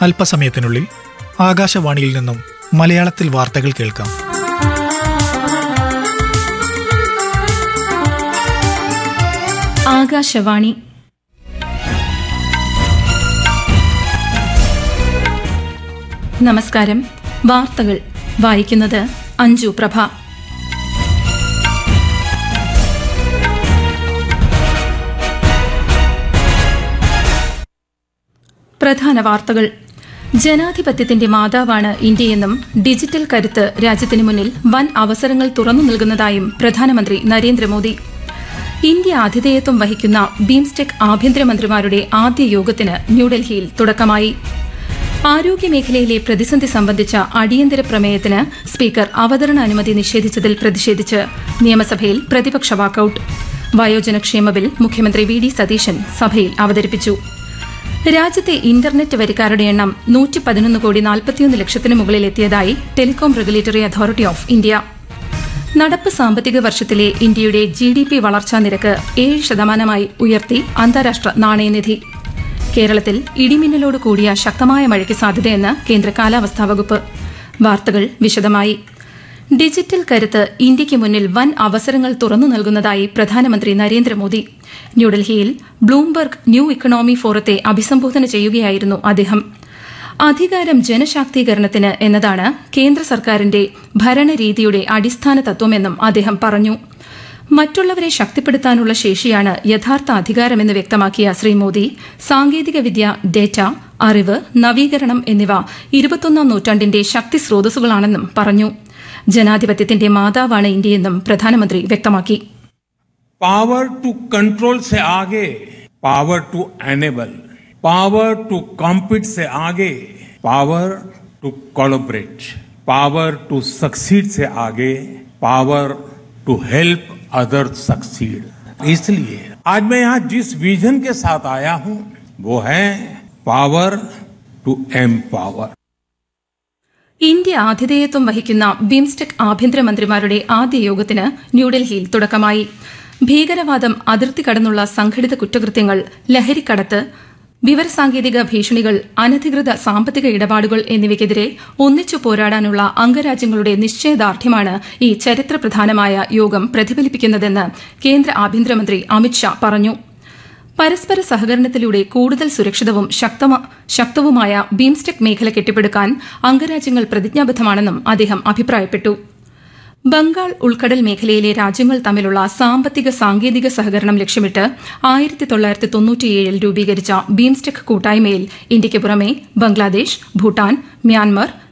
അല്പസമയത്തിനുള്ളിൽ ആകാശവാണിയിൽ നിന്നും മലയാളത്തിൽ വാർത്തകൾ കേൾക്കാം ആകാശവാണി നമസ്കാരം വാർത്തകൾ വായിക്കുന്നത് അഞ്ജു പ്രഭ പ്രധാന വാർത്തകൾ ജനാധിപത്യത്തിന്റെ മാതാവാണ് ഇന്ത്യയെന്നും ഡിജിറ്റൽ കരുത്ത് രാജ്യത്തിനു മുന്നിൽ വൻ അവസരങ്ങൾ തുറന്നു നൽകുന്നതായും പ്രധാനമന്ത്രി നരേന്ദ്രമോദി ഇന്ത്യ ആതിഥേയത്വം വഹിക്കുന്ന ബീംസ്റ്റെക് ആഭ്യന്തരമന്ത്രിമാരുടെ ആദ്യ യോഗത്തിന് ന്യൂഡൽഹിയിൽ തുടക്കമായി ആരോഗ്യമേഖലയിലെ പ്രതിസന്ധി സംബന്ധിച്ച അടിയന്തര പ്രമേയത്തിന് സ്പീക്കർ അവതരണാനുമതി നിഷേധിച്ചതിൽ പ്രതിഷേധിച്ച് നിയമസഭയിൽ പ്രതിപക്ഷ വാക്കൌട്ട് വയോജനക്ഷേമ ബിൽ മുഖ്യമന്ത്രി വി ഡി സതീശൻ സഭയിൽ അവതരിപ്പിച്ചു രാജ്യത്തെ ഇന്റർനെറ്റ് വരിക്കാരുടെ എണ്ണം നൂറ്റി പതിനൊന്ന് കോടി നാൽപ്പത്തിയൊന്ന് ലക്ഷത്തിന് മുകളിൽ എത്തിയതായി telecom regulatory authority of India നടപ്പ് സാമ്പത്തിക വർഷത്തിലെ ഇന്ത്യയുടെ ജി ഡി പി വളർച്ചാ നിരക്ക് ഏഴ് ശതമാനമായി ഉയർത്തി അന്താരാഷ്ട്ര നാണയനിധി കേരളത്തിൽ ഇടിമിന്നലോട് കൂടിയ ശക്തമായ മഴയ്ക്ക് സാധ്യതയെന്ന് കേന്ദ്ര കാലാവസ്ഥാ വകുപ്പ് വാർത്തകൾ വിശദമായി ഡിജിറ്റൽ കരുത്ത് ഇന്ത്യയ്ക്ക് മുന്നിൽ വൻ അവസരങ്ങൾ തുറന്നു നൽകുന്നതായി പ്രധാനമന്ത്രി നരേന്ദ്രമോദി ന്യൂഡൽഹിയിൽ ബ്ലൂംബർഗ് ന്യൂ ഇക്കണോമി ഫോറത്തെ അഭിസംബോധന ചെയ്യുകയായിരുന്നു അദ്ദേഹം അധികാരം ജനശാക്തീകരണത്തിന് എന്നതാണ് കേന്ദ്ര സർക്കാരിന്റെ ഭരണരീതിയുടെ അടിസ്ഥാന തത്വമെന്നും അദ്ദേഹം പറഞ്ഞു മറ്റുള്ളവരെ ശക്തിപ്പെടുത്താനുള്ള ശേഷിയാണ് യഥാർത്ഥ അധികാരമെന്ന് വ്യക്തമാക്കിയ ശ്രീ മോദി സാങ്കേതികവിദ്യ ഡേറ്റ അറിവ് നവീകരണം എന്നിവ ഇരുപത്തൊന്നാം നൂറ്റാണ്ടിന്റെ ശക്തി സ്രോതസ്സുകളാണെന്നും പറഞ്ഞു ജനാധിപത്യത്തിന്റെ മാതാവാണ് ഇന്ത്യയെന്നും പ്രധാനമന്ത്രി വ്യക്തമാക്കി पावर टू कंट्रोल से आगे power to enable power to compete से आगे power to collaborate power to succeed से आगे power to help other succeed इसलिए आज मैं यहां जिस विजन के साथ आया हूं वो है पावर टू एम्पावर ഇന്ത്യ ആതിഥേയത്വം വഹിക്കുന്ന ബിംസ്റ്റെക് ആഭ്യന്തരമന്ത്രിമാരുടെ ആദ്യ യോഗത്തിന് ന്യൂഡൽഹിയിൽ തുടക്കമായി ഭീകരവാദം അതിർത്തി കടന്നുള്ള സംഘടിത കുറ്റകൃത്യങ്ങൾ ലഹരിക്കടത്ത് വിവരസാങ്കേതിക ഭീഷണികൾ അനധികൃത സാമ്പത്തിക ഇടപാടുകൾ എന്നിവയ്ക്കെതിരെ ഒന്നിച്ചു പോരാടാനുള്ള അംഗരാജ്യങ്ങളുടെ നിശ്ചയദാർഢ്യമാണ് ഈ ചരിത്രപ്രധാനമായ യോഗം പ്രതിഫലിപ്പിക്കുന്നതെന്ന് കേന്ദ്ര ആഭ്യന്തരമന്ത്രി അമിത്ഷാ പറഞ്ഞു പരസ്പര സഹകരണത്തിലൂടെ കൂടുതൽ സുരക്ഷിതവും ശക്തവുമായ ബീംസ്റ്റെക് മേഖല കെട്ടിപ്പടുക്കാൻ അംഗരാജ്യങ്ങൾ പ്രതിജ്ഞാബദ്ധമാണെന്നും അദ്ദേഹം അഭിപ്രായപ്പെട്ടു ബംഗാൾ ഉൾക്കടൽ മേഖലയിലെ രാജ്യങ്ങൾ തമ്മിലുള്ള സാമ്പത്തിക സാങ്കേതിക സഹകരണം ലക്ഷ്യമിട്ട് ആയിരത്തി തൊള്ളായിരത്തി തൊണ്ണൂറ്റിയേഴിൽ രൂപീകരിച്ച ബീംസ്റ്റെക് കൂട്ടായ്മയിൽ ഇന്ത്യയ്ക്ക് പുറമെ ബംഗ്ലാദേശ് ഭൂട്ടാൻ മ്യാൻമർ